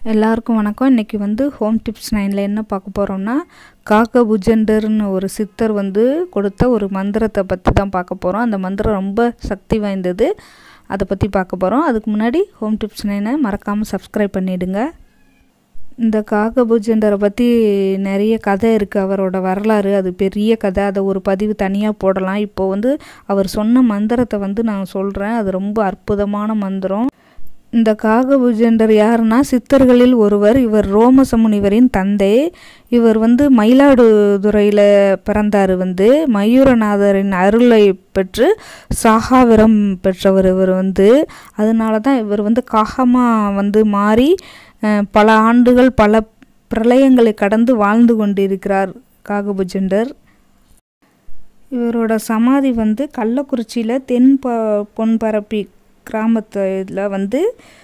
எல்லாருக்கும் வணக்கம் இன்றைக்கி வந்து ஹோம் டிப்ஸ் நைனில் என்ன பார்க்க போகிறோம்னா காக்க புஜண்டர்னு ஒரு சித்தர் வந்து கொடுத்த ஒரு மந்திரத்தை பற்றி தான் பார்க்க போகிறோம் அந்த மந்திரம் ரொம்ப சக்தி வாய்ந்தது அதை பற்றி பார்க்க போகிறோம் அதுக்கு முன்னாடி ஹோம் டிப்ஸ் நைனை மறக்காமல் சப்ஸ்கிரைப் பண்ணிவிடுங்க இந்த காகபுஜண்டரை பற்றி நிறைய கதை இருக்குது அவரோட வரலாறு அது பெரிய கதை அதை ஒரு பதிவு தனியாக போடலாம் இப்போ வந்து அவர் சொன்ன மந்திரத்தை வந்து நான் சொல்கிறேன் அது ரொம்ப அற்புதமான மந்திரம் இந்த காகபுஜண்டர் யாருன்னா சித்தர்களில் ஒருவர் இவர் ரோமச முனிவரின் தந்தை இவர் வந்து மயிலாடுதுறையில் பிறந்தார் வந்து மயூரநாதரின் அருளை பெற்று சாகாவிரம் பெற்றவர் இவர் வந்து அதனால தான் இவர் வந்து காகமாக வந்து மாறி பல ஆண்டுகள் பல பிரளயங்களை கடந்து வாழ்ந்து கொண்டிருக்கிறார் காகபுஜண்டர் இவரோட சமாதி வந்து கள்ளக்குறிச்சியில் தென் ப பொன்பரப்பி கிராமத்தில் வந்து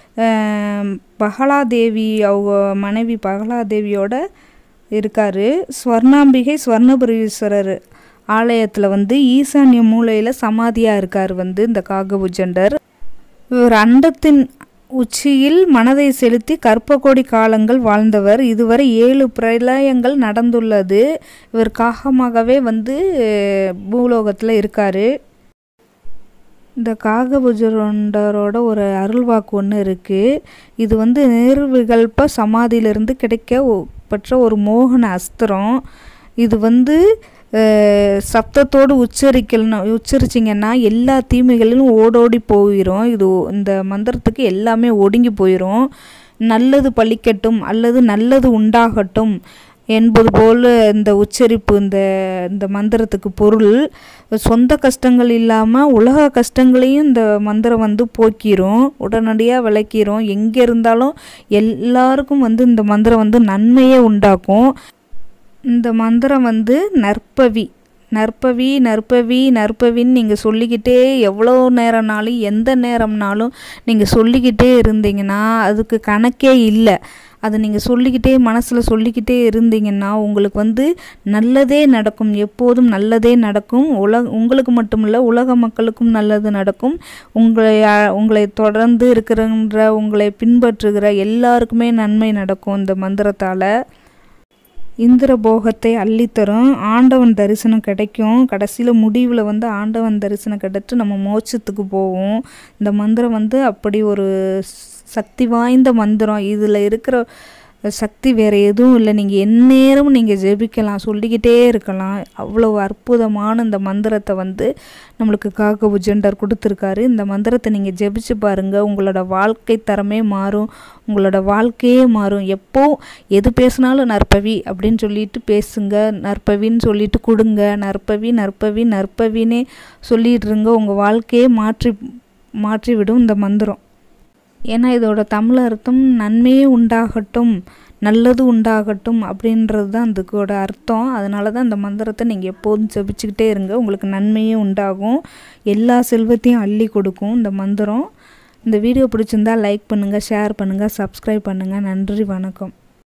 பகலாதேவி அவங்க மனைவி பகலாதேவியோட இருக்கார் ஸ்வர்ணாம்பிகை ஸ்வர்ணபுரீஸ்வரர் ஆலயத்தில் வந்து ஈசான்ய மூலையில் சமாதியாக இருக்கார் வந்து இந்த காகபுஜண்டர் இவர் அண்டத்தின் உச்சியில் மனதை செலுத்தி கற்பகோடி காலங்கள் வாழ்ந்தவர் இதுவரை ஏழு பிரளயங்கள் நடந்துள்ளது இவர் காகமாகவே வந்து பூலோகத்தில் இருக்கார் இந்த காகபுஜரண்டரோட ஒரு அருள்வாக்கு ஒன்று இருக்குது இது வந்து நிர்விகல்ப சமாதியிலிருந்து கிடைக்க பெற்ற ஒரு மோகன அஸ்திரம் இது வந்து சப்தத்தோடு உச்சரிக்கணும் உச்சரிச்சிங்கன்னா எல்லா தீமைகளிலும் ஓடோடி போயிடும் இது இந்த மந்திரத்துக்கு எல்லாமே ஒடுங்கி போயிடும் நல்லது பழிக்கட்டும் அல்லது நல்லது உண்டாகட்டும் என்பது போல் இந்த உச்சரிப்பு இந்த இந்த மந்திரத்துக்கு பொருள் சொந்த கஷ்டங்கள் இல்லாமல் உலக கஷ்டங்களையும் இந்த மந்திரம் வந்து போக்கிரும் உடனடியாக விளக்கிரும் எங்கே இருந்தாலும் எல்லாருக்கும் வந்து இந்த மந்திரம் வந்து நன்மையே உண்டாக்கும் இந்த மந்திரம் வந்து நற்பவி நற்பவி நற்பவி நற்பவின்னு நீங்கள் சொல்லிக்கிட்டே எவ்வளோ நேரம்னாலும் எந்த நேரம்னாலும் நீங்கள் சொல்லிக்கிட்டே இருந்தீங்கன்னா அதுக்கு கணக்கே இல்லை அதை நீங்கள் சொல்லிக்கிட்டே மனசில் சொல்லிக்கிட்டே இருந்தீங்கன்னா உங்களுக்கு வந்து நல்லதே நடக்கும் எப்போதும் நல்லதே நடக்கும் உலக உங்களுக்கு மட்டுமில்ல உலக மக்களுக்கும் நல்லது நடக்கும் உங்களை உங்களை தொடர்ந்து இருக்கிறன்ற உங்களை பின்பற்றுகிற எல்லாருக்குமே நன்மை நடக்கும் இந்த மந்திரத்தால் இந்திர போகத்தை அள்ளித்தரும் ஆண்டவன் தரிசனம் கிடைக்கும் கடைசியில் முடிவில் வந்து ஆண்டவன் தரிசனம் கிடைச்சி நம்ம மோட்சத்துக்கு போவோம் இந்த மந்திரம் வந்து அப்படி ஒரு சக்தி வாய்ந்த மந்திரம் இதில் இருக்கிற சக்தி வேறு எதுவும் இல்லை நீங்கள் எந்நேரமும் நீங்கள் ஜெபிக்கலாம் சொல்லிக்கிட்டே இருக்கலாம் அவ்வளோ அற்புதமான இந்த மந்திரத்தை வந்து நம்மளுக்கு காக்க உஜெண்டர் கொடுத்துருக்காரு இந்த மந்திரத்தை நீங்கள் ஜெபிச்சு பாருங்கள் உங்களோட வாழ்க்கை தரமே மாறும் உங்களோட வாழ்க்கையே மாறும் எப்போ எது பேசினாலும் நற்பவி அப்படின்னு சொல்லிட்டு பேசுங்க நற்பவின்னு சொல்லிட்டு கொடுங்க நற்பவி நற்பவி நற்பவினே சொல்லிடுருங்க உங்கள் வாழ்க்கையே மாற்றி மாற்றிவிடும் இந்த மந்திரம் ஏன்னா இதோட தமிழ் அர்த்தம் நன்மையே உண்டாகட்டும் நல்லது உண்டாகட்டும் அப்படின்றது தான் அதுக்கோட அர்த்தம் அதனால தான் இந்த மந்திரத்தை நீங்கள் எப்போதும் ஜபிச்சுக்கிட்டே இருங்க உங்களுக்கு நன்மையே உண்டாகும் எல்லா செல்வத்தையும் அள்ளி கொடுக்கும் இந்த மந்திரம் இந்த வீடியோ பிடிச்சிருந்தா லைக் பண்ணுங்கள் ஷேர் பண்ணுங்கள் சப்ஸ்கிரைப் பண்ணுங்கள் நன்றி வணக்கம்